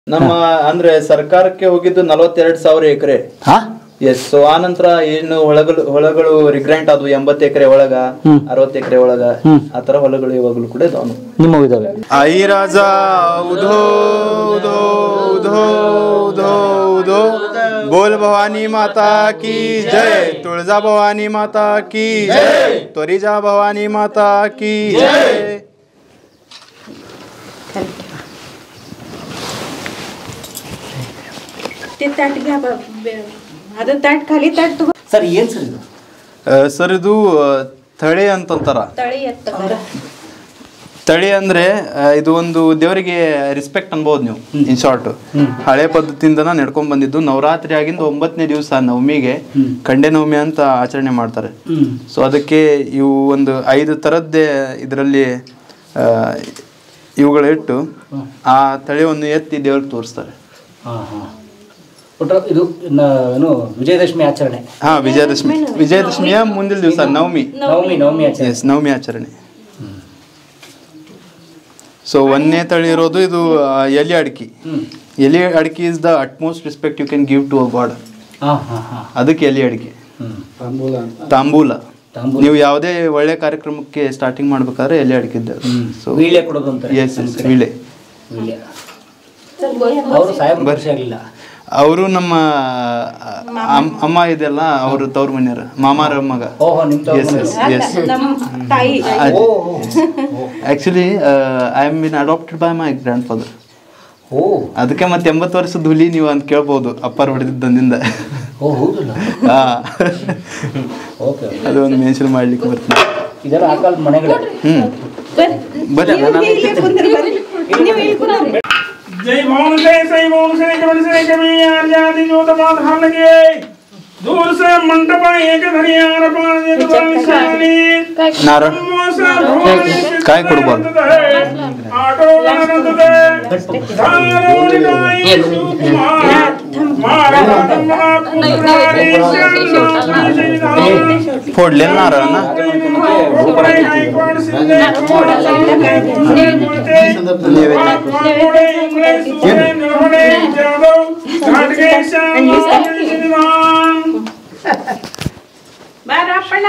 ನಮ್ಮ ಅಂದ್ರೆ ಸರ್ಕಾರಕ್ಕೆ ಹೋಗಿದ್ದು ನಲವತ್ತೆರಡು ಸಾವಿರ ಎಕರೆ ಹಾ ಎಸ್ ಸೊ ಆ ನಂತರ ಏನು ಹೊಳಗಳು ಹೊಳಗಳು ರಿಗ್ರೆಂಟ್ ಆದ್ವು ಎಂಬತ್ತು ಎಕರೆ ಒಳಗ ಅರವತ್ತು ಎಕರೆ ಒಳಗ ಆ ತರ ಹೊಲಗಳು ಇವಾಗಲೂ ಕೂಡ ಇದಾವನು ನಿಮ್ಮವು ಇದಾವೆ ಐ ರಾಜ ಉಧೋ ಉಧೋ ಉಧೋ ಉಧೋ ಉಧೋ बोल भवानी माता की जय तुळजा भवानी माता की जय त्वरिजा भवानी माता की जय ते ताट घ्या बा- बे- ಅದು ತಾಟ್ ಖಾಲಿ ತಾಟ್ ತಗೋ ಸರ್ ಏನ್ ಸರ್ ಇದು ಸರ್ ಇದು ಆ, ತಳೆ ಅಂತಂತಾರ ತಳಿ ಎತ್ತ ತಳಿ ಅಂದ್ರೆ ಆ, ಇದು ಒಂದು ದೇವರಿಗೆ ರೆಸ್ಪೆಕ್ಟ್ ಅನ್ಬೋದು ನೀವು ಇನ್ ಶಾರ್ಟ್ ಹಳೆ ಪದ್ಧತಿಯಿಂದ ನಡ್ಕೊಂಡ್ ಬಂದಿದ್ದು ನವರಾತ್ರಿ ಆಗಿಂದ ಒಂಬತ್ತನೇ ದಿವಸ ನವಮಿಗೆ ಕಂಡೆ ನವಮಿ ಅಂತ ಆಚರಣೆ ಮಾಡ್ತಾರೆ ಸೊ ಅದಕ್ಕೆ ಇವು ಒಂದು ಐದು ಥರದ್ದೇ ಇದರಲ್ಲಿ ಇವುಗಳಿಟ್ಟು ಆ ತಳಿಯನ್ನು ಎತ್ತಿ ದೇವ್ರಿಗೆ ತೋರಿಸ್ತಾರೆ ಹಾ ಹಾ ಒಟ್ರ ಇದು ನ- ಏನು ವಿಜಯದಶಮಿ ಆಚರಣೆ ಹಾ ವಿಜಯದಶಮಿ ವಿಜಯದಶಮಿಯ ಮುಂದಿನ ದಿವಸ ನವಮಿ ನವಮಿ ನವಮಿ ಆಚರಣೆ ಎಸ್ ನವಮಿ ಆಚರಣೆ ಸೊ ಒಂದನೇ ತಳಿ ಇರೋದು ಇದು ಆ, ಎಲೆ ಅಡಿಕೆ ಎಲೆ ಅಡಿಕೆ is the utmost respect you can give to a god ಹಾ ಹಾ ಹಾ ಅದಕ್ಕೆ ಎಲೆ ಅಡಿಕೆ ಹ್ಮ್ ತಾಂಬೂಲ ತಾಂಬೂಲ. ನೀವು ಯಾವುದೇ ಒಳ್ಳೆ ಕಾರ್ಯಕ್ರಮಕ್ಕೆ ಸ್ಟಾರ್ಟಿಂಗ್ ಮಾಡ್ಬೇಕಾದ್ರೆ ಎಲೆ ಅಡಿಕೆ ಸೊ ವೀಳ್ಯ ಕೊಡೋದು ಅಂತಾರೆ ಎಸ್ ಎಸ್ ವೀಳೆ ವೀಳ್ಯ ಅವರು ಸಾಹೇಬ್ ವರ್ಷ ಆಗಲಿಲ್ಲ ಅವರು ನಮ್ಮ ಅಮ್- ಅಮ್ಮ ಇದೆಲ್ಲ ಅವರು ತವ್ರ ಮನೆಯವ್ರ ಮಾಮಾರ ಮಗ ಓಹೋ ನಿಮ್ ತವ್ರ ಎಸ್ ಮನೆ. ಎಸ್ ಎಸ್ ನಮ್ಮ ತಾಯಿ ಓ actually I am been adapted by my grandfather ಓ ಅದಕ್ಕೆ ಮತ್ತೆ ಎಂಬತ್ತು ವರ್ಷದ ಹುಲಿ ನೀವು ಅಂತ ಕೇಳ್ಬೋದು ಅಪ್ಪರ್ ಹೊಡೆದಿದ್ದಂದಿಂದ ಓ ಹೌದಲ್ಲ ಹಾ ಓಕೆ ಅದು ಒಂದು ಮೆನ್ಷನ್ ಮಾಡ್ಲಿಕ್ಕೆ ಬರ್ತೀನಿ ಇದೆಲ್ಲ ಆ ಕಾಲದ ಮನೆಗಳೇ ಹ್ಮ್ ಬರ್ರಿ ನೀವು ಇಲ್ಲೇ ಕುಂದ್ರಿ ಬರ್ರಿ. ನೀವು ಇಲ್ಲಿ ಕುಂದ್ರಿ. जय भवन से सही भवन से कमल से कभी आजादी जो दबाव धाम लगे दूर से मंडप एक धनियार पान एक बलशाली ನಾರ नमोसा भवानी ಕಾಯಿ ಕೊಡ್ಬಾರ್ದು आटो आनंद दे धारो निगाई सुकुमार मारा नमना पुत्रारी शरण ಫೋಡ್ಲೆ ನಾರನ್ನ ಬಾರಪ್ಪಣ್ಣ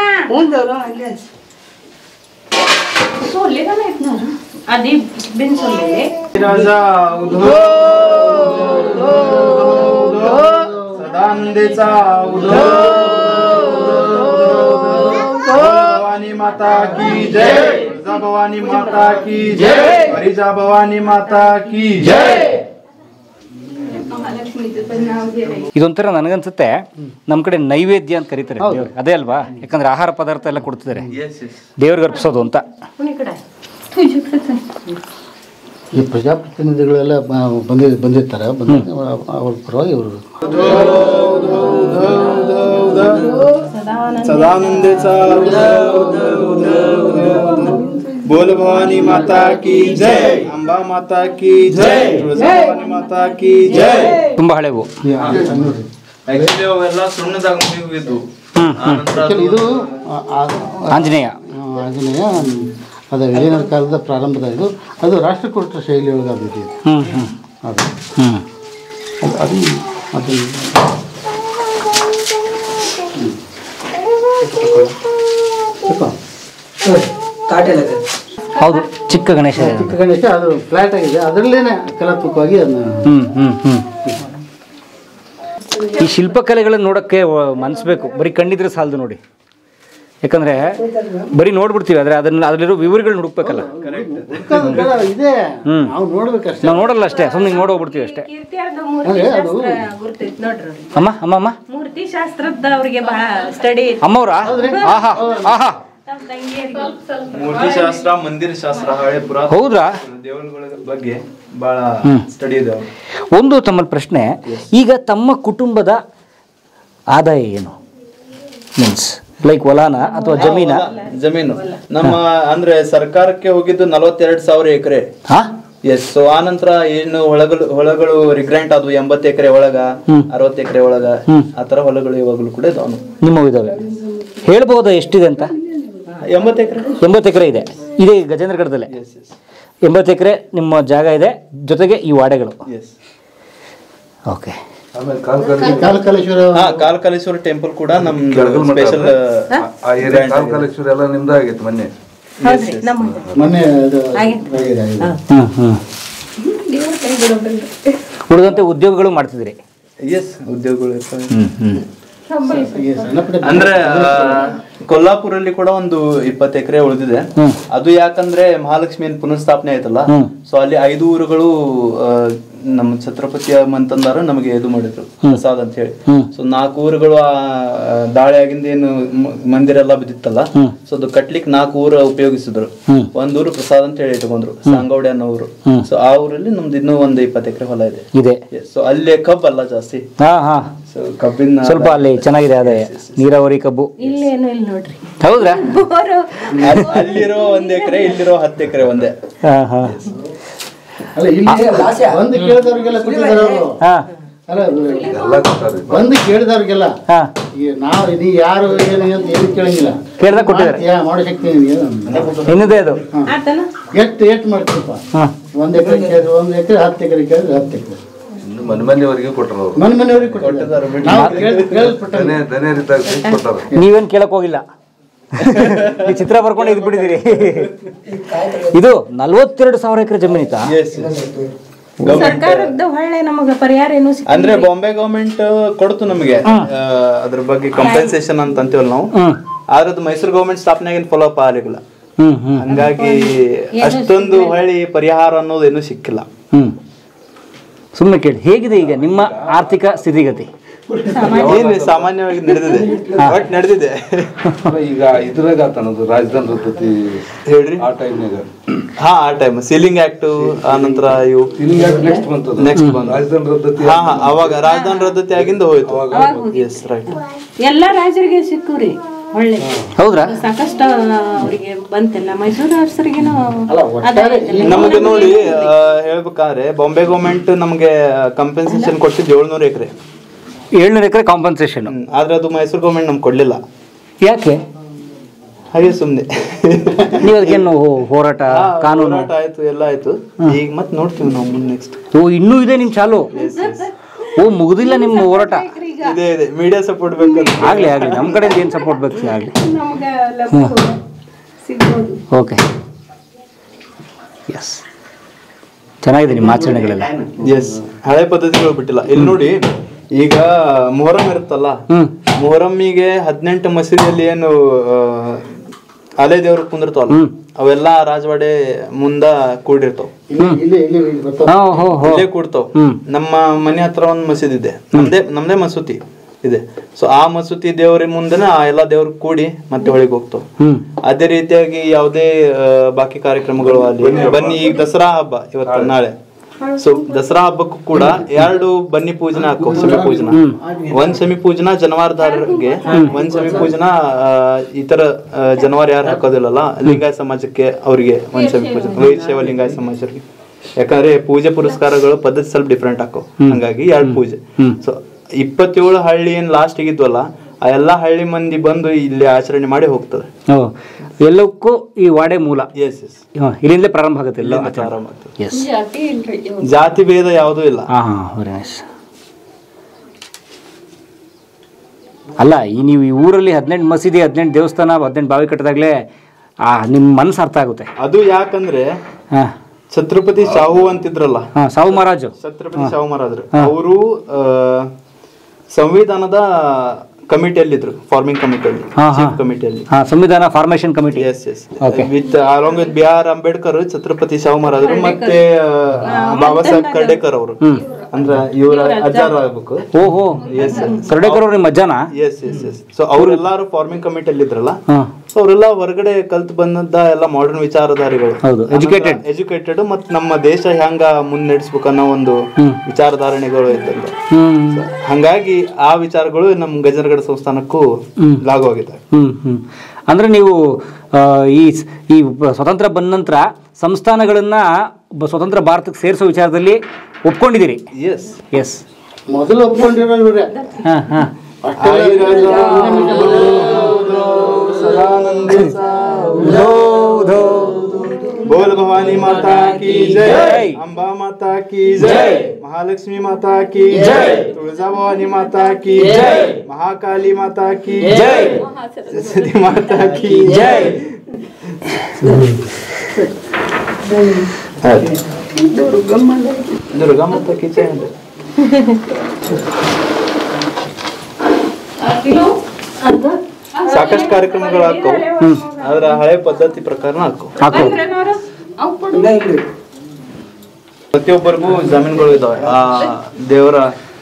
सोडले का नाहीत ना आधी बिन सोडलेले ರಾಜ ಉಧೋ सदानंदेचा उधो भवानी माता की जय तुळजा भवानी माता की जय हरिजा भवानी माता की जय ಇದೊಂಥರ ನನಗನ್ಸುತ್ತೆ ನಮ್ಮ ಕಡೆ ನೈವೇದ್ಯ ಅಂತ ಕರೀತಾರೆ ದೇವ್ರಿಗೆ. ಅದೇ ಅಲ್ವಾ ಯಾಕಂದ್ರೆ ಆಹಾರ ಪದಾರ್ಥ ಎಲ್ಲ ಕೊಡ್ತಿದ್ದಾರೆ ದೇವ್ರಿಗೆ ಅರ್ಪಿಸೋದು ಅಂತ कुणीकडे ಈ ಪ್ರಜಾಪ್ರತಿನಿಧಿಗಳೆಲ್ಲ ಬ- ಬಂದಿ ಬಂದಿರ್ತಾರೆ ಬಂದ ಅವ್ರ ಪರವಾಗಿ ಇವರು सदानंदेचा उधो उधो उधो उधो बोल भवानी माता की जय अंबा माता की जय तुळजा भवानी माता की जय ತುಂಬಾ ಹಳೆವು ಆಕ್ಚುಲಿ ಅವೆಲ್ಲ ಸುಣ್ಣದಾಗ ಮುಗಿದು Actually ಇದು ಆ- ಆ- ಆಂಜನೇಯ ಆ, ಆಂಜನೇಯ ಅದು ವಿಜಯನಗರ ಕಾಲದ ಪ್ರಾರಂಭದ ಇದು ಅದು ರಾಷ್ಟ್ರಕೂಟರ ಶೈಲಿಯೊಳಗೆ ಅದು ಇದೆ ಹ್ಮ್ ಹ್ಮ್ ಅದು ಹ್ಮ್ ಅದು ಅದು ಹೌದು ಚಿಕ್ಕ ಗಣೇಶ ಇದೆ. ಚಿಕ್ಕ ಗಣೇಶ ಅದು ಫ್ಲಾಟ್ ಆಗಿದೆ ಅದರಲ್ಲೇನೆ ಕಲಾತ್ಮಕವಾಗಿ ಅದನ್ನ ಹ್ಮ್ ಹ್ಮ್ ಹ್ಮ್ ಈ ಶಿಲ್ಪಕಲೆಗಳನ್ನ ನೋಡಕ್ಕೆ ಮನ್ಸು ಬೇಕು ಬರೀ ಕಣ್ಣಿದ್ರೆ ಸಾಲದು ನೋಡಿ ಯಾಕಂದ್ರೆ ಬರೀ ನೋಡ್ಬಿಡ್ತೀವಿ ಆದ್ರೆ ಅದನ್ನ ಅದ್ರಲ್ಲಿರೋ ವಿವರಗಳನ್ನ ಹುಡುಕ್ಬೇಕಲ್ಲ ಹುಡ್ಕೋದು ಬೇಡ, ಇದೆ ಹ್ಮ್. ನಾವು ನೋಡ್ಬೇಕಷ್ಟೇ ನಾವು ನೋಡಲ್ಲ ಅಷ್ಟೇ ಸುಮ್ಮನೆ ನೋಡಿ ಹೋಗ್ಬಿಡ್ತೀವಿ ಅಷ್ಟೇ ಕೀರ್ತಿಯಾರ್ದ ಮೂರ್ತಿ ಶಾಸ್ತ್ರ ಗುರ್ತೈತ್ ನೋಡ್ರಿ ಅವ್ರಿಗೆ. ಅಮ್ಮ ಅಮ್ಮ ಅಮ್ಮ ಮೂರ್ತಿ ಶಾಸ್ತ್ರದ ಅವ್ರಿಗೆ ಬಹಳ ಸ್ಟಡಿ ಅಮ್ಮವ್ರಾ ಆಹಾ ಆಹಾ ನಮ್ಮ ತಂಗಿಯರಿಗೆ ಮೂರ್ತಿ ಶಾಸ್ತ್ರ ಮಂದಿರ ಶಾಸ್ತ್ರ ಹಳೆ ಪುರಾತನ ಹೌದ್ರಾ ದೇವರುಗಳ ಬಗ್ಗೆ ಬಹಳ ಸ್ಟಡಿ ಇದೆ ಅವ್ರು. ಒಂದು ತಮ್ಮಲ್ಲಿ ಪ್ರಶ್ನೆ ಈಗ ತಮ್ಮ ಕುಟುಂಬದ ಆದಾಯ ಏನು ಮೀನ್ಸ್ ಲೈಕ್ ಹೊಲಾನ ಅಥವಾ ಜಮೀನ ಜಮೀನು ನಮ್ಮ ಅಂದ್ರೆ ಸರ್ಕಾರಕ್ಕೆ ಹೋಗಿದ್ದು ನಲವತ್ತೆರಡು ಸಾವಿರ ಎಕರೆ ಹಾ ಎಸ್ ಸೊ ಆ ನಂತರ ಏನು ಹೊಳಗಳು ಹೊಳಗಳು ರಿಗ್ರೆಂಟ್ ಆದ್ವು ಎಂಬತ್ತು ಎಕರೆ ಒಳಗ ಅರವತ್ತು ಎಕರೆ ಒಳಗ ಆ ತರ ಹೊಲಗಳು ಇವಾಗಲೂ ಕೂಡ ಇದಾವನು ನಿಮ್ಮವು ಇದಾವೆ ಹೇಳ್ಬೋದಾ ಎಷ್ಟಿದೆ ಅಂತ ಎಂಬತ್ತು ಎಕರೆ ಎಂಬತ್ತು ಎಕರೆ ಇದೆ ಇದೆ ಗಜೇಂದ್ರಗಢದಲ್ಲೇ ಎಂಬತ್ತು ಎಕರೆ ನಿಮ್ಮ ಜಾಗ ಇದೆ ಜೊತೆಗೆ ಈ ವಾಡೆಗಳು ಎಸ್ ಓಕೆ ಆಮೇಲೆ ಕಾಲ್ಕರಿ ಕಾಲಕಾಲೇಶ್ವರ ಹಾ ಕಾಲಕಾಲೇಶ್ವರ ಟೆಂಪಲ್ ಕೂಡ ನಮ್ ಕೆಳಗಲ್ ಮಠ ಸ್ಪೆಷಲ್ ಆ ಏರಿಯಾ ಕಾಲ್ಕಾಲೇಶ್ವರ ಎಲ್ಲ ನಿಮ್ದೇ ಆಗೈತೆ ಮೊನ್ನೆ ಹೌದ್ರಿ ನಮ್ಮ ಮೊನ್ನೆ ಅದು ಆಗಿದೆ, ಆಗಿದೆ. ಹ್ಞೂ ಹ್ಞೂ ದೇವ್ರ ಕೈ ಬಿಡೋದಿಲ್ಲ ಉಳಿದಂತೆ ಉದ್ಯೋಗಗಳು ಮಾಡ್ತಿದ್ದೀರಿ ಎಸ್ ಉದ್ಯೋಗಗಳು ಇರ್ತವೆ ಹ್ಞೂ ಹ್ಞೂ ಈ ಸಣ್ಣ ಪುಟ್ಟ ಅಂದ್ರೆ ಆ, ಕೊಲ್ಲಾಪುರಲ್ಲಿ ಕೂಡ ಒಂದು ಇಪ್ಪತ್ತು ಎಕರೆ ಉಳಿದಿದೆ ಅದು ಯಾಕಂದ್ರೆ ಮಹಾಲಕ್ಷ್ಮಿಯನ್ ಪುನಃಸ್ಥಾಪನೆ ಆಯ್ತಲ್ಲ ಸೊ ಅಲ್ಲಿ ಐದು ಊರುಗಳು ಆ, ನಮ್ಮ ಛತ್ರಪತಿಯ ಮಂತಂದಾರ ನಮಗೆ ಇದು ಮಾಡಿದ್ರು ಪ್ರಸಾದ್ ಅಂತ ಹೇಳಿ ಸೊ ನಾಲ್ಕು ಊರುಗಳು ಆ ಆ, ದಾಳಿ ಆಗಿಂದ ಏನು ಮ- ಮಂದಿರ ಎಲ್ಲ ಬಿದ್ದಿತ್ತಲ್ಲ ಸೊ ಅದು ಕಟ್ಲಿಕ್ಕೆ ನಾಲ್ಕು ಊರು ಉಪಯೋಗಿಸಿದ್ರು ಒಂದ್ ಊರು ಪ್ರಸಾದ್ ಅಂತ ಹೇಳಿ ಇಟ್ಕೊಂಡ್ರು ಸಾಂಗೌಡೆ ಅನ್ನೋ ಊರು ಸೊ ಆ ಊರಲ್ಲಿ ನಮ್ದು ಇನ್ನೂ ಒಂದು ಇಪ್ಪತ್ತು ಎಕರೆ ಹೊಲ ಇದೆ ಇದೆ ಸೊ ಅಲ್ಲೇ ಕಬ್ಬ್ ಅಲ್ಲ ಜಾಸ್ತಿ ಹಾಂ ಹಾಂ ಸೊ ಕಬ್ಬಿನ ಸ್ವಲ್ಪ ಅಲ್ಲಿ ಚೆನ್ನಾಗಿದೆ ಆದಾಯ ನೀರಾವರಿ ಕಬ್ಬು ಇಲ್ಲೇನು ಇಲ್ಲ ನೋಡ್ರಿ ಹೌದ್ರಾ ಬೋರು ಅಲ್- ಅಲ್ಲಿರೋ ಒಂದ್ ಎಕರೆ ಇಲ್ಲಿರೋ ಹತ್ತು ಎಕರೆ ಒಂದೇ ಹಾಂ ಹಾಂ ಅಲ್ಲ ಇಲ್ಲಿ ಬಂದು ಕೇಳಿದವ್ರಿಗೆಲ್ಲ ಕೊಟ್ಟಿದ್ದಾರೆ ಅವರು ಹಾಂ ಅಲ್ಲ ಅದು ಎಲ್ಲ ಕೊಟ್ಟಾರೆ ಬಂದು ಕೇಳಿದವ್ರಿಗೆಲ್ಲ ಹಾಂ ಈಗ ನಾವು ನೀ ಯಾರು ಏನು ಅಂತ ಏನು ಕೇಳಂಗಿಲ್ಲ ಕೇಳ್ದಾಗ ಕೊಟ್ಟಿದ್ದಾರೆ ಮಾಡ್ತೀಯಾ? ಮಾಡೋ ಶಕ್ತಿ ನಿನಗೆ ಇನ್ನಿದೆ ಅದು ಆತನ ಎಷ್ಟು ಎಷ್ಟು ಮಾಡ್ತೀರಪ್ಪ ಹಾಂ ಒಂದ್ ಎಕರೆ ಕೇಳಿದ್ರೆ ಒಂದ್ ಎಕರೆ ಹತ್ತು ಎಕರೆ ಕೇಳಿದ್ರೆ ಹತ್ತು ಎಕರೆ ಇನ್ನು ಮನೆ ಮನೆಯವರೆಗೆ ಕೊಟ್ಟರು ಅವರು ಮನೆ ಮನೆಯವ್ರಿಗೆ ಕೊಟ್ಟಿದ್ದಾರೆ ನಾವು ಕೇಳಿ ಕೇಳಿಸ್ಬಿಟ್ಟ ದನೇ ದನೇರಿದ್ದಾಗ ಸಹಿತ ಕೊಟ್ಟಾರೆ ನೀವೇನು ಕೇಳಕ್ ಹೋಗಿಲ್ಲ ಈ ಚಿತ್ರ ಬರ್ಕೊಂಡು ಇದು ಬಿಡಿದಿರಿ ಇದು ನಲ್ವತ್ತೆರಡು ಸಾವಿರ ಎಕರೆ ಜಮೀನು ಇತ್ತಾ ಎಸ್ ಸರ್ಕಾರದ ಹೊಳ್ಳೆ ನಮಗ ಪರಿಹಾರ ಏನು ಸಿಕ್ ಅಂದ್ರೆ ಬಾಂಬೆ ಗವರ್ಮೆಂಟ್ ಕೊಡ್ತು ನಮಗೆ ಆ, ಅದ್ರ ಬಗ್ಗೆ ಕಂಪೆನ್ಸೇಷನ್ ಅಂತ ಅಂತೀವಲ್ಲ ನಾವು ಆದ್ರೆ ಅದು ಮೈಸೂರು ಗವರ್ಮೆಂಟ್ ಸ್ಥಾಪನೆ ಆಗಿನ ಫಾಲೋ ಅಪ್ ಆಗಲಿಲ್ಲ ಹ್ಮ್ ಹ್ಮ್ ಹಂಗಾಗಿ ಅಷ್ಟೊಂದು ಹೊಳ್ಳಿ ಪರಿಹಾರ ಅನ್ನೋದು ಏನೂ ಸಿಕ್ಕಿಲ್ಲ ಹ್ಮ್ ಸುಮ್ಮನೆ ಕೇಳಿ ಹೇಗಿದೆ ಈಗ ನಿಮ್ಮ ಆರ್ಥಿಕ ಸ್ಥಿತಿಗತಿ ಏನು ಸಾಮಾನ್ಯವಾಗಿ ನಡೆದಿದೆ ಬಟ್ ನಡೆದಿದೆ ಈಗ ಇದ್ರಾಗ ಆತನದು ರಾಜಧಾನಿ ರದ್ದತಿ ಹೇಳ್ರಿ ಆ ಟೈಮ್ನಾಗ ಹಾ ಆ ಟೈಮ್ ಸೀಲಿಂಗ್ ಆಕ್ಟ್ ಆ ನಂತರ ಇವು ನೆಕ್ಸ್ಟ್ ಬಂತದ ನೆಕ್ಸ್ಟ್ ಬಂದು ರಾಜಧಾನಿ ರದ್ದತಿ ಹಾ ಹಾ ಅವಾಗ ರಾಜಧಾನಿ ರದ್ದತಿ ಆಗಿಂದ ಹೋಯ್ತು ಎಸ್ ರೈಟ್ ಎಲ್ಲಾ ರಾಜರಿಗೆ ಸಿಕ್ಕುರಿ ಹೊಳ್ಳೆ ಹೌದ್ರಾ ಸಾಕಷ್ಟು ಅವರಿಗೆ ಬಂತೆಲ್ಲ ಮೈಸೂರು ಅರಸರಿಗೇನು ನಮಗೆ ನೋಡಿ ಆ, ಹೇಳ್ಬೇಕಾದ್ರೆ ಬಾಂಬೆ ಗವರ್ಮೆಂಟ್ ನಮಗೆ ಕಂಪೆನ್ಸೇಷನ್ ಕೊಟ್ಟಿದ್ದು ಏಳ್ನೂರು ಎಕರೆ ಏಳ್ನೂರು ಎಕರೆ ಕಾಂಪನ್ಸೇಷನ್ ಆದ್ರೆ ಅದು ಮೈಸೂರು ಗವರ್ಮೆಂಟ್ ನಮ್ಗೆ ಕೊಡ್ಲಿಲ್ಲ ಯಾಕೆ ಹಾಗೆ ಸುಮ್ನೆ ನೀವು ಅದಕ್ಕೇನು ಹೋ- ಹೋರಾಟ ಕಾನೂನು ಹೋರಾಟ ಆಯ್ತು ಎಲ್ಲ ಆಯ್ತು ಈಗ ಮತ್ತೆ ನೋಡ್ತೀವಿ ನಾವು ಮುಂದೆ ನೆಕ್ಸ್ಟ್ ಓ ಇನ್ನೂ ಇದೆ ನಿಮ್ ಚಾಲು ಓ ಮುಗುದಿಲ್ಲ ನಿಮ್ಮ ಹೋರಾಟ ಇದೆ ಇದೆ ಮೀಡಿಯಾ ಸಪೋರ್ಟ್ ಬೇಕಂತ ಆಗ್ಲಿ ಆಗ್ಲಿ ನಮ್ಮ ಕಡೆಯಿಂದ ಏನು ಸಪೋರ್ಟ್ ಬೇಕು ಆಗ್ಲಿ ನಮ್ಗ ಲಘು ಸಿಗ್ಬೋದು ಓಕೆ ಎಸ್ ಚೆನ್ನಾಗಿದೆ ನಿಮ್ಮ ಆಚರಣೆಗಳೆಲ್ಲ ಎಸ್ ಹಳೆ ಪದ್ಧತಿಗಳು ಬಿಟ್ಟಿಲ್ಲ ಇಲ್ಲಿ ನೋಡಿ ಈಗ ಮೊಹರಂ ಇರುತ್ತಲ್ಲ ಹ್ಮ್ ಮೊಹರಮ್ಮಿಗೆ ಹದಿನೆಂಟು ಮಸೀದಿಯಲ್ಲಿ ಏನು ಆ, ಅಲೆ ದೇವ್ರು ಕುಂದಿರ್ತಾವಲ್ಲ ಅವೆಲ್ಲ ರಾಜವಾಡೆ ಮುಂದ ಕೂಡಿರ್ತಾವ ಇಲ್ಲಿ ಇಲ್ಲಿ ಇಲ್ಲಿ ಇಲ್ಲಿ ಬರ್ತಾವ ಹಾ ಹೋ ಹೋ ಇಲ್ಲೇ ಕೂಡ್ತಾವ್ ನಮ್ಮ ಮನೆ ಹತ್ರ ಒಂದು ಮಸೀದಿ ಇದೆ ನಮ್ದೇ ನಮ್ದೇ ಮಸೂತಿ ಇದೆ ಸೊ ಆ ಮಸೂತಿ ದೇವ್ರ ಮುಂದೆನೆ ಆ ಎಲ್ಲಾ ದೇವ್ರು ಕೂಡಿ ಮತ್ತೆ ಹೊಳಿಗೆ ಹೋಗ್ತಾವ್ ಹ್ಮ್ ಅದೇ ರೀತಿಯಾಗಿ ಯಾವುದೇ ಆ, ಬಾಕಿ ಕಾರ್ಯಕ್ರಮಗಳು ಅಲ್ಲಿ ಬನ್ನಿ ಈಗ ದಸರಾ ಹಬ್ಬ ಇವತ್ತು ನಾಳೆ ಸೊ ದಸರಾ ಹಬ್ಬಕ್ಕೂ ಕೂಡ ಎರಡು ಬನ್ನಿ ಪೂಜನ ಹಾಕೋ ಸೆಮಿ ಪೂಜನ ಒಂದ್ ಸೆಮಿ ಪೂಜನ ಜನವಾರದಾರರಿಗೆ ಒಂದ್ ಸೆಮಿ ಪೂಜನ ಆ, ಇತರ ಆ, ಜನವಾರ ಯಾರು ಹಾಕೋದಿಲ್ಲಲ್ಲ ಲಿಂಗಾಯತ ಸಮಾಜಕ್ಕೆ ಅವರಿಗೆ ಒಂದ್ ಸೆಮಿ ಪೂಜನ ವೈಶೈವ ಲಿಂಗಾಯತ ಸಮಾಜರಿಗೆ ಯಾಕಂದ್ರೆ ಪೂಜೆ ಪುರಸ್ಕಾರಗಳು ಪದ್ಧತಿ ಸ್ವಲ್ಪ ಡಿಫ್ರೆಂಟ್ ಹಾಕೋ ಹಂಗಾಗಿ ಎರಡು ಪೂಜೆ ಸೊ ಇಪ್ಪತ್ತೇಳು ಹಳ್ಳಿ ಏನ್ ಲಾಸ್ಟ್ ಆಗಿದ್ವಲ್ಲ ಆ ಎಲ್ಲಾ ಹಳ್ಳಿ ಮಂದಿ ಬಂದು ಇಲ್ಲಿ ಆಚರಣೆ ಮಾಡಿ ಹೋಗ್ತದೆ ಓ ಎಲ್ಲಕ್ಕೂ ಈ ವಾಡೆ ಮೂಲ ಎಸ್ ಎಸ್ ಹಾ, ಇಲ್ಲಿಂದಲೇ ಪ್ರಾರಂಭ ಆಗುತ್ತೆ ಎಲ್ಲ ಪ್ರಾರಂಭ ಆಗ್ತದೆ. ಎಸ್ ಜಾತಿ ಇಲ್ರಿ ಇವ್ರು. ಜಾತಿ ಭೇದ ಯಾವುದೂ ಇಲ್ಲ ಹಾಂ ಹಾಂ ವೆರಿ ನೈಸ್ ಅಲ್ಲ ಈ ನೀವು ಈ ಊರಲ್ಲಿ ಹದಿನೆಂಟು ಮಸೀದಿ ಹದಿನೆಂಟು ದೇವಸ್ಥಾನ ಹದಿನೆಂಟು ಬಾವಿ ಕಟ್ಟಿದಾಗಲೇ ಆ ನಿಮ್ಮ ಮನಸ್ಸು ಅರ್ಥ ಆಗುತ್ತೆ ಅದು ಯಾಕಂದ್ರೆ ಹಾಂ ಛತ್ರಪತಿ ಶಾಹು ಅಂತಿದ್ರಲ್ಲ ಹಾಂ ಸಾವು ಮಹಾರಾಜು ಛತ್ರಪತಿ ಶಾಹು ಮಹಾರಾಜರು ಅವರು ಸಂವಿಧಾನದ ಕಮಿಟಿಯಲ್ಲಿದ್ರು ಫಾರ್ಮಿಂಗ್ ಕಮಿಟಿಯಲ್ಲಿ ಹಾ, ಹಾ. ಚೀಫ್ ಕಮಿಟಿಯಲ್ಲಿ ಹಾಂ ಸಂವಿಧಾನ formation committee yes yes with along with B R Ambedkar Chhatrapati Shahu ಮಹಾರಾಜರು ಮತ್ತೆ ಆ, ಬಾಬಾ ಸಾಹೇಬ್ ಕರ್ಡೇಕರ್ ಅವರು ಅಂದ್ರ ಇವರ ಅಜ್ಜಾರು ಆಗ್ಬೇಕು ಓಹೋ ಎಸ್ ಕರ್ಡೇಕರ್ ಅವ್ರ ನಿಮ್ಮ ಅಜ್ಜನ ಎಸ್ ಎಸ್ ಎಸ್ ಸೊ ಅವರೆಲ್ಲಾರು ಫಾರ್ಮಿಂಗ್ ಕಮಿಟಿಯಲ್ಲಿ ಇದ್ರಲ್ಲ ಹಾಂ ಸೊ ಅವರೆಲ್ಲ ಹೊರಗಡೆ ಕಲ್ತ್ ಬಂದದ್ದ ಎಲ್ಲ ಮಾಡರ್ನ್ ವಿಚಾರಧಾರಿಗಳು ಹೌದು, educated. ಎಜುಕೇಟೆಡ್ ಮತ್ತು ನಮ್ಮ ದೇಶ ಹೆಂಗ ಮುನ್ನಡೆಸ್ಬೇಕು ಅನ್ನೋ ಒಂದು ವಿಚಾರಧಾರಣೆಗಳು ಐತಲ್ಲ ಹ್ಞೂ ಹಂಗಾಗಿ ಆ ವಿಚಾರಗಳು ನಮ್ಮ ಗಜನಗಡ ಸಂಸ್ಥಾನಕ್ಕೂ ಲಾಗು ಆಗಿದೆ ಹ್ಞೂ ಹ್ಞೂ ಅಂದರೆ ನೀವು ಆ, ಈ ಸ್- ಈ ಬ- ಸ್ವತಂತ್ರ ಬಂದ ನಂತರ ಸಂಸ್ಥಾನಗಳನ್ನು ಬ- ಸ್ವತಂತ್ರ ಭಾರತಕ್ಕೆ ಸೇರಿಸೋ ವಿಚಾರದಲ್ಲಿ ಒಪ್ಕೊಂಡಿದ್ದೀರಿ ಎಸ್ ಎಸ್ ಮೊದಲು ಒಪ್ಕೊಂಡಿರೋ ಇವ್ರೆ ಹಾಂ ಹಾಂ बोल भवानी माता की जय अंबा माता की जय महालक्ष्मी माता की तुळजा भवानी माता की महाकाली माता की सरस्वती माता की ಆಯ್ತು. ದುರ್ಗಾ ಮಾತಾ ಕಿ ಜೈ ಅಂದ್ರೆ ಸಾಕಷ್ಟು ಕಾರ್ಯಕ್ರಮಗಳು ಹಾಕವು ಆದ್ರ ಹಳೆ ಪದ್ಧತಿ ಪ್ರಕಾರ ಹಾಕವು ಹಾಕು ಪ್ರತಿಯೊಬ್ಬರಿಗೂ ಜಮೀನುಗಳು ಇದಾವೆ ಆ ದೇವರ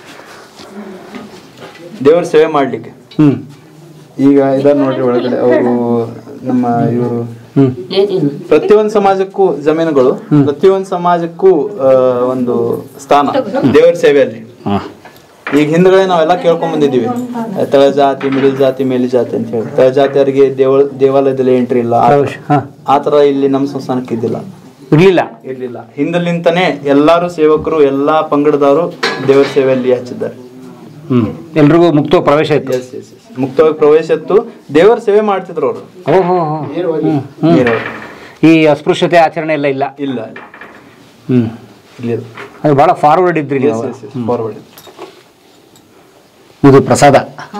ದೇವರ ಸೇವೆ ಮಾಡ್ಲಿಕ್ಕೆ ಹ್ಮ್ ಈಗ ಇದಾರ ನೋಡ್ರಿ ಒಳಗಡೆ ಅವರು ನಮ್ಮ ಇವರು ಹ್ಮ್ ಪ್ರತಿಯೊಂದು ಸಮಾಜಕ್ಕೂ ಜಮೀನುಗಳು ಪ್ರತಿಯೊಂದು ಸಮಾಜಕ್ಕೂ ಆ, ಒಂದು ಸ್ಥಾನ ದೇವರ ಸೇವೆಯಲ್ಲಿ ಹಾ ಈಗ ಹಿಂದ್ಗಡೆ ನಾವೆಲ್ಲ ಕೇಳ್ಕೊಂಡ್ ಬಂದಿದೀವಿ ತಳ ಜಾತಿ ಮಿಡಿಲ್ ಜಾತಿ ಮೇಲಿ ಜಾತಿ ಅಂತ ಹೇಳಿ ತಳ ಜಾತಿಯವರಿಗೆ ದೇವ ದೇವಾಲಯದಲ್ಲಿ ಎಂಟ್ರಿ ಇಲ್ಲ ಆ- ಪ್ರವೇಶ ಹಾ ಆ ತರ ಇಲ್ಲಿ ನಮ್ಮ ಸಂಸ್ಥಾನಕ್ಕೆ ಇದ್ದಿಲ್ಲ ಇರ್ಲಿಲ್ಲ ಇರ್ಲಿಲ್ಲ ಹಿಂದಲಿಂತಾನೆ ಎಲ್ಲಾರು ಸೇವಕರು ಎಲ್ಲಾ ಪಂಗಡದವರು ದೇವರ ಸೇವೆಯಲ್ಲಿ ಹಚ್ಚಿದ್ದಾರೆ ಹ್ಮ್ ಎಲ್ರಿಗೂ ಮುಕ್ತ ಪ್ರವೇಶ ಇತ್ತು ಎಸ್ ಎಸ್ ಎಸ್ ಮುಕ್ತವಾಗಿ ಪ್ರವೇಶ ಇತ್ತು ದೇವರ ಸೇವೆ ಮಾಡ್ತಿದ್ರು ಅವರು ಓಹೋ ನೀರವರು ಈ ಅಸ್ಪೃಶ್ಯತೆ ಆಚರಣೆ ಎಲ್ಲ ಇಲ್ಲ ಇಲ್ಲ ಹ್ಮ್ ಇರ್ಲಿಲ್ಲ ಅದು ಬಹಳ ಫಾರ್ವರ್ಡ್ ಇದ್ರಿ ನೀವು ಎಸ್ ಎಸ್ ಎಸ್ ಫಾರ್ವರ್ಡ್ ಇದು ಪ್ರಸಾದ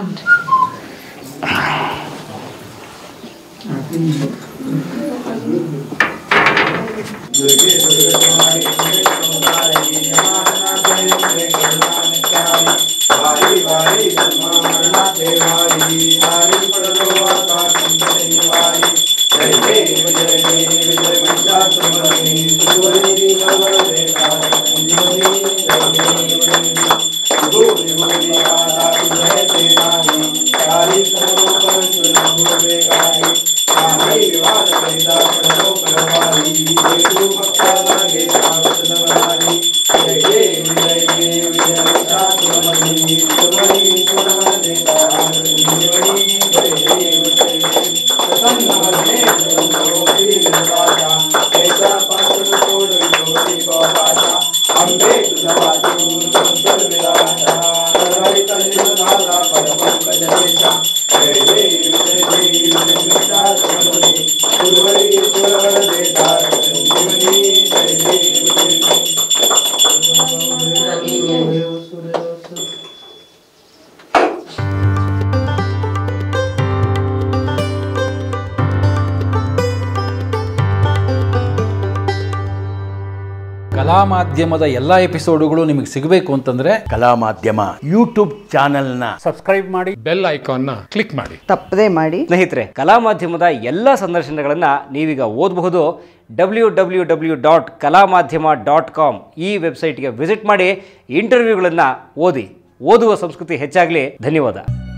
ಕಲಾ ಮಾಧ್ಯಮದ ಎಲ್ಲ ಎಪಿಸೋಡುಗಳು ನಿಮಗೆ ಸಿಗಬೇಕು ಅಂತಂದ್ರೆ ಕಲಾ ಮಾಧ್ಯಮ ಯೂಟ್ಯೂಬ್ ಚಾನೆಲ್ನ ಸಬ್ಸ್ಕ್ರೈಬ್ ಮಾಡಿ ಬೆಲ್ ಐಕಾನ್ನ ಕ್ಲಿಕ್ ಮಾಡಿ ತಪ್ಪದೇ ಮಾಡಿ ಸ್ನೇಹಿತರೆ ಕಲಾ ಮಾಧ್ಯಮದ ಎಲ್ಲ ಸಂದರ್ಶನಗಳನ್ನು ನೀವೀಗ ಓದಬಹುದು ಡಬ್ಲ್ಯೂ ಡಬ್ಲ್ಯೂ ಡಬ್ಲ್ಯೂ ಡಾಟ್ ಕಲಾ ಮಾಧ್ಯಮ ಡಾಟ್ ಕಾಮ್ ಈ ವೆಬ್ಸೈಟ್ಗೆ ವಿಸಿಟ್ ಮಾಡಿ ಇಂಟರ್ವ್ಯೂಗಳನ್ನು ಓದಿ ಓದುವ ಸಂಸ್ಕೃತಿ ಹೆಚ್ಚಾಗಲಿ ಧನ್ಯವಾದ